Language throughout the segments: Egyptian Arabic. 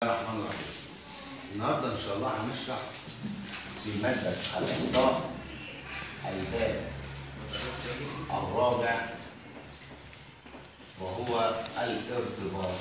الرحمن الرحيم النهارده ان شاء الله هنشرح في ماده الاحصاء الباب الرابع وهو الارتباط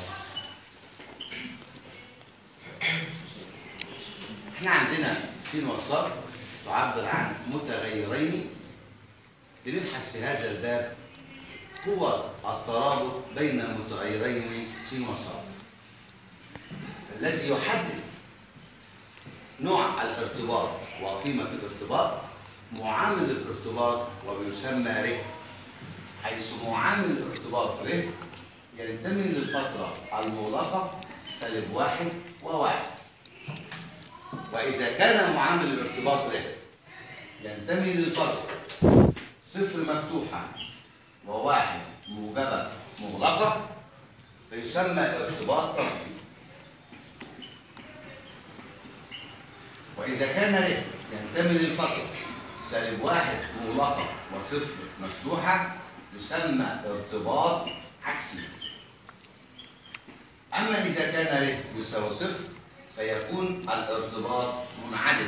احنا عندنا س وصاد تعبر عن متغيرين بنبحث في هذا الباب قوة الترابط بين المتغيرين س وصاد الذي يحدد نوع الارتباط وقيمة الارتباط معامل الارتباط وبيسمى ر حيث معامل الارتباط ر ينتمي للفترة المغلقة سالب واحد وواحد وإذا كان معامل الارتباط ر ينتمي للفترة صفر مفتوحة وواحد موجبة مغلقة فيسمى ارتباط طردي وإذا كان ر ينتمي للفترة سالب واحد مغلقة وصفر مفتوحة يسمى ارتباط عكسي أما إذا كان ر يساوي صفر فيكون الارتباط منعدم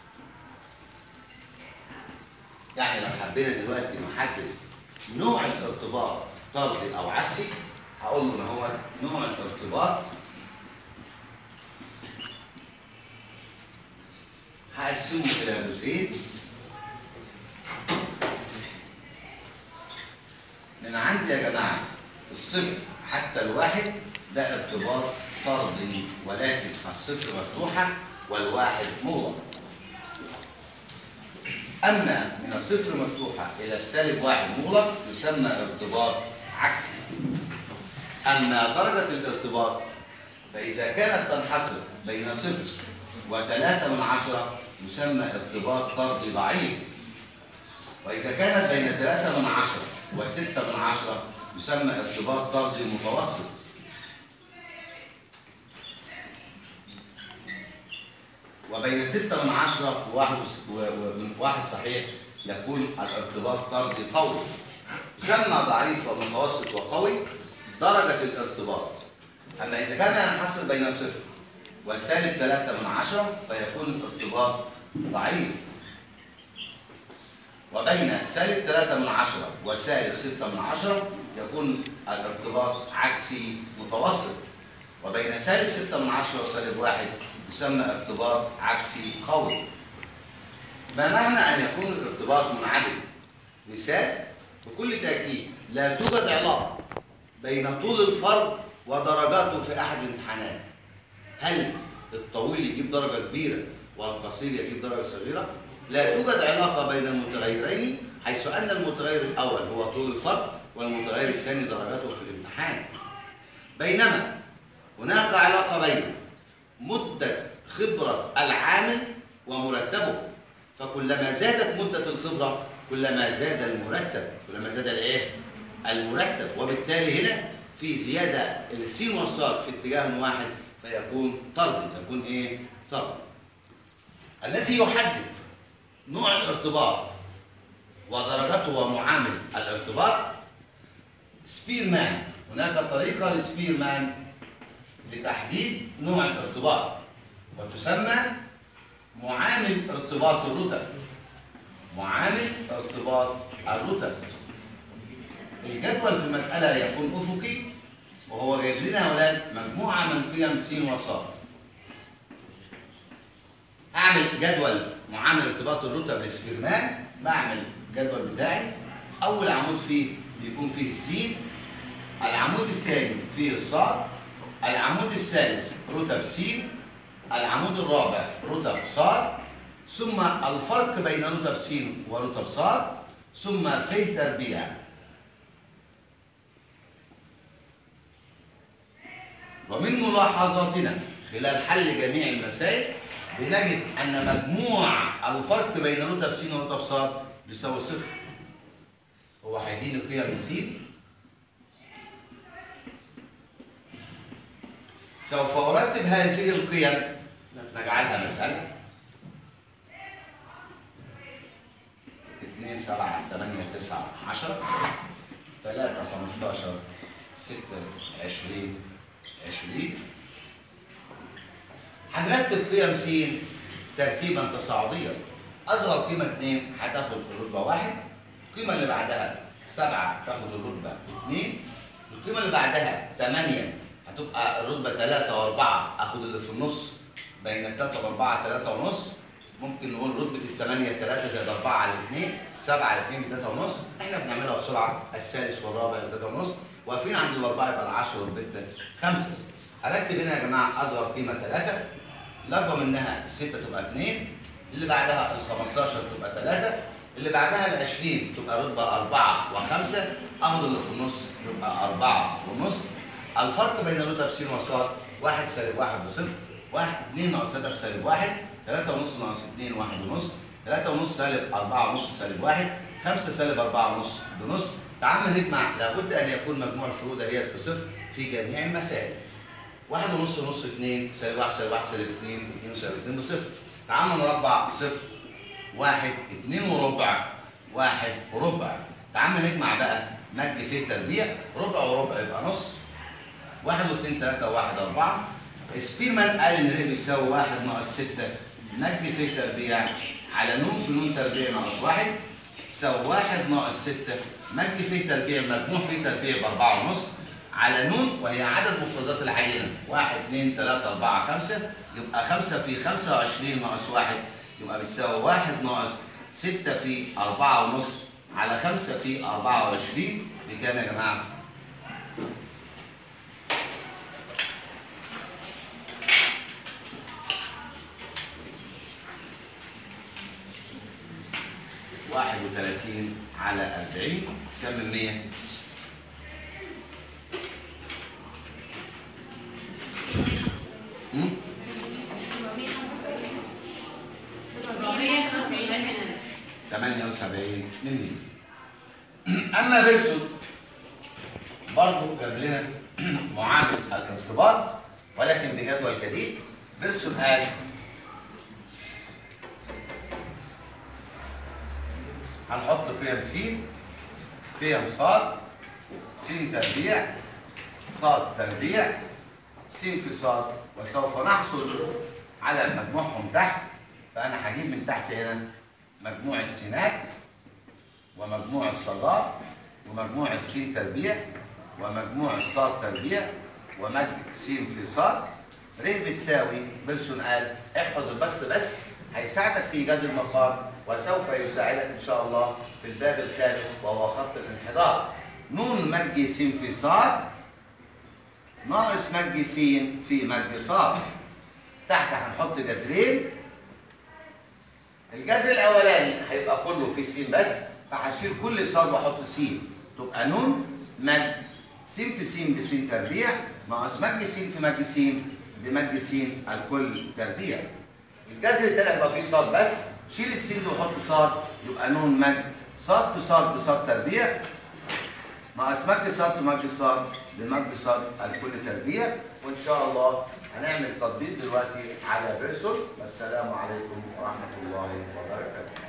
يعني لو حبينا دلوقتي نحدد نوع الارتباط طردي أو عكسي هقول له إن هو نوع الارتباط هقسمه إلى جزئين من عندي يا جماعة الصفر حتى الواحد ده ارتباط طردي ولكن الصفر مفتوحة والواحد مغلق أما من الصفر مفتوحة إلى السالب واحد مغلق يسمى ارتباط عكسي أما درجة الارتباط فإذا كانت تنحصر بين صفر وثلاثة من عشرة يسمى ارتباط طردي ضعيف وإذا كانت بين ثلاثة من عشرة وستة من عشرة يسمى ارتباط طردي متوسط وبين ستة من عشرة وواحد ومن واحد صحيح يكون الارتباط طردي قوي يسمى ضعيف ومتوسط وقوي درجة الارتباط أما إذا كان ينحصر بين صفر وسالب 3 من عشرة فيكون الارتباط ضعيف وبين سالب 3 من عشرة وسالب 6 من عشرة يكون الارتباط عكسي متوسط وبين سالب 6 من عشرة وسالب 1 يسمى ارتباط عكسي قوي ما معنى أن يكون الارتباط منعدم؟ مثال بكل تأكيد لا توجد علاقة بين طول الفرد ودرجاته في أحد الامتحانات هل الطويل يجيب درجة كبيرة والقصير يجيب درجة صغيرة؟ لا توجد علاقة بين المتغيرين حيث أن المتغير الأول هو طول الفرد والمتغير الثاني درجته في الامتحان. بينما هناك علاقة بين مدة خبرة العامل ومرتبه فكلما زادت مدة الخبرة كلما زاد المرتب كلما زاد الايه؟ المرتب وبالتالي هنا في زيادة السين والصاد في اتجاه واحد فيكون طردي يكون ايه طردي الذي يحدد نوع الارتباط ودرجته ومعامل الارتباط سبيرمان هناك طريقة لسبيرمان لتحديد نوع الارتباط وتسمى معامل ارتباط الرتب معامل ارتباط الرتب الجدول في المسألة يكون أفقي وهو جايب لنا يا اولاد مجموعه من قيم س وص اعمل جدول معامل ارتباط الرتب لسبيرمان بعمل الجدول بتاعي اول عمود فيه بيكون فيه السين العمود الثاني فيه الصاد العمود الثالث رتب س العمود الرابع رتب صاد ثم الفرق بين رتب س ورتب صاد ثم فيه تربيع ومن ملاحظاتنا خلال حل جميع المسائل بنجد ان مجموع الفرق بين رتب س ورتب ص بيساوي صفر هو هيديني قيم س سوف ارتب هذه القيم نجعلها مساله 2 7 8 9 10 3 15 6 20 20 هنرتب قيم س ترتيبا تصاعديا اصغر قيمه 2 هتاخد الرتبه 1 القيمه اللي بعدها 7 تاخد الرتبه 2 القيمه اللي بعدها 8 هتبقى الرتبه 3 و4 اخد اللي في النص بين 3 و4 3 ونص ممكن نقول رتبه الثمانيه 3 زائد 4 على 2 7 على 2 ب 3 ونص احنا بنعملها بسرعه الثالث والرابع ب 3 ونص واقفين عند الاربعه يبقى ال 10 والبت 5 ارتب هنا يا جماعه اصغر قيمه 3 الاكبر منها الستة تبقى 2 اللي بعدها ال 15 تبقى 3 اللي بعدها ال 20 تبقى رتبه 4 و5 اخد اللي في النص يبقى 4 ونص الفرق بين رتب س وص 1 سالب 1 بصفر 1 2 ناقص 3 بسالب 1 3 ونص ناقص 2 1 ونص 3 ونص سالب 4 ونص سالب 1 5 سالب 4 ونص بنص تعال نجمع لابد ان يكون مجموع الفروض هي بصفر في جميع المسائل واحد ونص ونص اتنين سالب واحد سالب واحد سالب اتنين اتنين سالب اتنين بصفر تعال نربع صفر واحد اتنين وربع واحد وربع تعال نجمع بقى مج في تربيع ربع وربع يبقى نص واحد واثنين ثلاثة وواحد أربعة سبيرمان قال إن ر بيساوي واحد ناقص ستة مج في تربيع على نون في نون تربيع ناقص واحد يساوي واحد ناقص ستة مج في تربيع مجموع في تربيع بأربعة ونص على نون وهي عدد مفردات العينة واحد اثنين ثلاثة أربعة خمسة يبقى خمسة في خمسة وعشرين ناقص واحد يبقى بيساوي واحد ناقص ستة في أربعة ونص على خمسة في أربعة وعشرين بكام يا جماعة؟ واحد وثلاثين على أربعين كم من مية؟ هم؟ 78 من مية. أما بيرسون برضه جاب لنا معادلة الارتباط ولكن بجدول جديد بيرسون قال هنحط قيم س قيم ص س تربيع ص تربيع س في ص وسوف نحصل على مجموعهم تحت فأنا هجيب من تحت هنا مجموع السينات ومجموع الصادات ومجموع السين تربيع ومجموع الصاد تربيع ومج س في صاد ر بتساوي بيرسون قال احفظ البسط بس هيساعدك في ايجاد المقام وسوف يساعدك ان شاء الله في الباب الخامس وهو خط الانحدار نون مج س في صاد ناقص مج س في مج صاد تحت هنحط جذرين الجذر الاولاني هيبقى كله في س بس فهشيل كل صاد واحط س تبقى نون مج س في س بس تربيع ناقص مج س في مج س بمج س الكل تربيع الجذر التاني هيبقى فيه صاد بس شيل السين دي وحط صاد يبقى نون مج صاد في صاد بصاد تربيع ناقص مج صاد في مج صاد بمج صاد الكل تربيع وان شاء الله هنعمل تطبيق دلوقتي على بيرسون والسلام عليكم ورحمه الله وبركاته